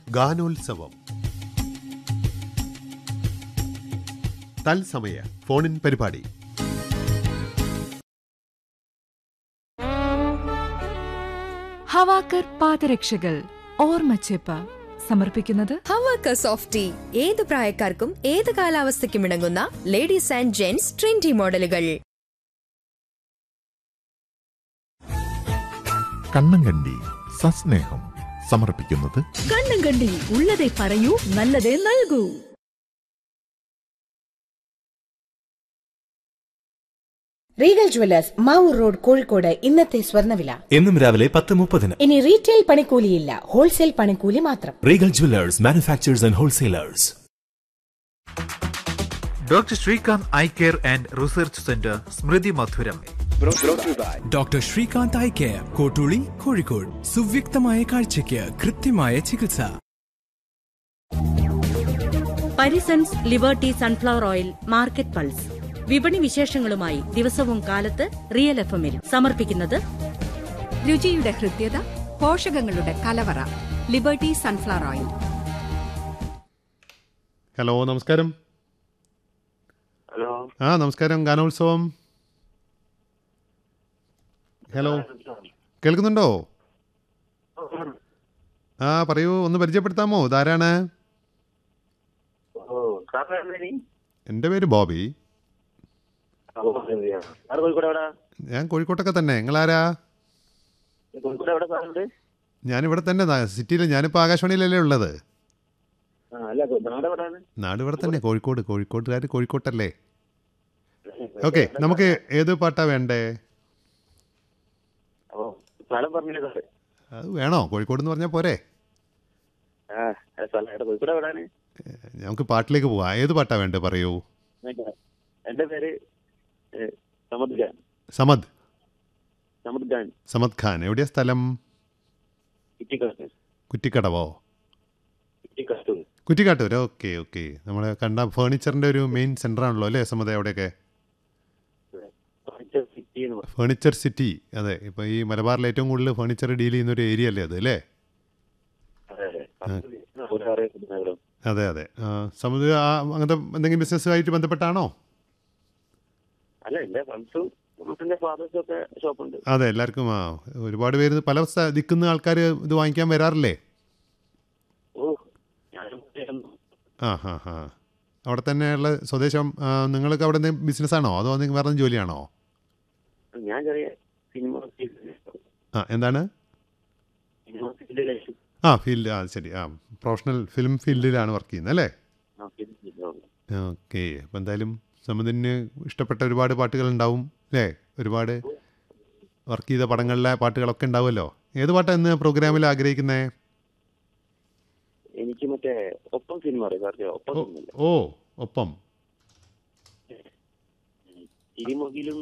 ഗാനോത്സവം തത്സമയ ഫോണിൻ പരിപാടി ഹവാക്കർ പാദരക്ഷകൾ ഓർമ്മച്ചെപ്പ് സമർപ്പിക്കുന്നത് ഹവാക്ക സോഫ്റ്റ് ടീ ഏത് പ്രായക്കാർക്കും ഏത് കാലാവസ്ഥയ്ക്കും ഇണങ്ങുന്ന ലേഡീസ് ആൻഡ് ജെന്റ്സ് ട്രെൻഡി മോഡലുകൾ കണ്ണങ്കണ്ടി സസ്നേഹം സമർപ്പിക്കുന്നത് കണ്ണും കണ്ടി ഉള്ളതേ പറയൂ നല്ലതേ നൽകൂ Regal Jewellers Mavoor road Kozhikode ഇന്നത്തെ സ്വർണ്ണവില എന്നും രാവിലെ പത്ത് മുപ്പതിന് ഇനി റീറ്റെയിൽ പണിക്കൂലിയില്ല ഹോൾസെയിൽ പണിക്കൂലി മാത്രം Regal Jewellers manufacturers and wholesalers doctor Srikanth eye care and research centre സ്മൃതി മധുരം doctor Srikanth eye care Kottooli Kozhikode സുവ്യക്തമായ കാഴ്ചയ്ക്ക് കൃത്യമായ ചികിത്സ Parisons Liberty sunflower oil market pulse വിപണി വിശേഷങ്ങളുമായി ദിവസവും കാലത്ത് റിയൽ എഫ് എമ്മിൽ സമർപ്പിക്കുന്നത് രുചിയുടെ ഹൃദ്യത പോഷകങ്ങളുടെ കലവറ ലിബർട്ടി സൺഫ്ലവർ ഓയിൽ ഹലോ നമസ്കാരം ഹലോ ആ നമസ്കാരം ഗാനോത്സവം ഹലോ കേൾക്കുന്നുണ്ടോ ആ പറയൂ ഒന്ന് പരിചയപ്പെടുത്താമോ ഇതാരാണ് ഓ സാറിന് എൻ്റെ പേര് ബോബി സാറ് കോഴിക്കോട് എവിടെ ഞാൻ കോഴിക്കോട്ടൊക്കെ തന്നെ നിങ്ങളാരാ കോഴിക്കോട് എവിടെ സാറുണ്ട് ഞാനിവിടെ തന്നെ സിറ്റിയിൽ ഞാനിപ്പോൾ ആകാശവാണിയിലല്ലേ ഉള്ളത് ആ അല്ല നാട് എവിടെയാണ് നാട് ഇവിടെ തന്നെ കോഴിക്കോട് കോഴിക്കോട്ടുകാർ കോഴിക്കോട്ടല്ലേ ഓക്കെ നമുക്ക് ഏത് പാട്ടാ വേണ്ടേ അപ്പോ സ്ഥലം പറഞ്ഞില്ലേ സാറ് അത് വേണോ കോഴിക്കോട് എന്ന് പറഞ്ഞാൽ പോരെ ആ അല്ല, സ്ഥലം എവിടെ കോഴിക്കോട് എവിടെയാണ് നമുക്ക് പാട്ടിലേക്ക് പോവാം ഏത് പാട്ടാ വേണ്ടേ പറയൂ എന്റെ പേര് ഏ, സമദ് ഖാൻ സമദ് സമദ് ഖാൻ സമദ് ഖാൻ എവിടെയാ സ്ഥലം ഇറ്റിക്കാട്ട് കുറ്റിക്കടവോ ഇറ്റിക്കാട്ടൂർ കുറ്റിക്കാട്ടൂർ ഓക്കെ ഓക്കെ നമ്മൾ കണ്ട ഫേണിച്ചറിൻ്റെ ഒരു മെയിൻ സെൻ്റർ ആണല്ലോ അല്ലേ സമദ് അവിടെയൊക്കെ ഫർണിച്ചർ സിറ്റി എന്ന് പറയും ഫേണിച്ചർ സിറ്റി അതെ ഇപ്പോൾ ഈ മലബാറിൽ ഏറ്റവും കൂടുതൽ ഫേണിച്ചർ ഡീൽ ചെയ്യുന്ന ഒരു ഏരിയ അല്ലേ അത് അല്ലേ അതെ അതെ ഒരു അറിയപ്പെടുന്ന അതെ അതെ ആ, സമദ് ആ അങ്ങനത്തെ എന്തെങ്കിലും ബിസിനസ്സുമായിട്ട് ബന്ധപ്പെട്ടാണോ അല്ല എന്റെ ഫ്രണ്ട്സും ഫ്രണ്ട്സിന്റെ ഫാദേഴ്സും ഒക്കെ ഷോപ്പുണ്ട് അതെ എല്ലാവർക്കും ആ ഒരുപാട് പേര് പല സ്ഥ- ദിക്കുന്ന ആൾക്കാർ ഇത് വാങ്ങിക്കാൻ വരാറില്ലേ ഓ ഞാനും ചെയ്യുന്നു. ആ ഹാ ഹാ അവിടെ തന്നെയുള്ള സ്വദേശം ആ, നിങ്ങൾക്ക് അവിടെ എന്തെങ്കിലും ബിസിനസ്സാണോ അതോ നിങ്ങൾ വേറെ എന്തെങ്കിലും ജോലിയാണോ ഞാൻ ചെറിയ സിനിമ ഫീൽഡിൽ ആ എന്താണ് സിനിമ ഫീൽഡിലേക്ക് ആ ഫീൽഡ് ആ ശരി ആ പ്രൊഫഷണൽ ഫിലിം ഫീൽഡിലാണ് വർക്ക് ചെയ്യുന്നത് അല്ലേ ആ ഫീൽഡിൽ ഓക്കെ അപ്പം എന്തായാലും സമതിന് ഇഷ്ടപ്പെട്ട ഒരുപാട് പാട്ടുകൾ ഉണ്ടാവും അല്ലേ ഒരുപാട് വർക്ക് ചെയ്ത പടങ്ങളിലെ പാട്ടുകളൊക്കെ ഉണ്ടാവുമല്ലോ ഏത് പാട്ടാണ് ഇന്ന് പ്രോഗ്രാമിൽ ആഗ്രഹിക്കുന്നത് എനിക്ക് മറ്റേ ഒപ്പം സിനിമ അറിയാം സാർക്ക് ഒപ്പം ഓ സിനിമ ഓ ഒപ്പം ഇരുമുകിലും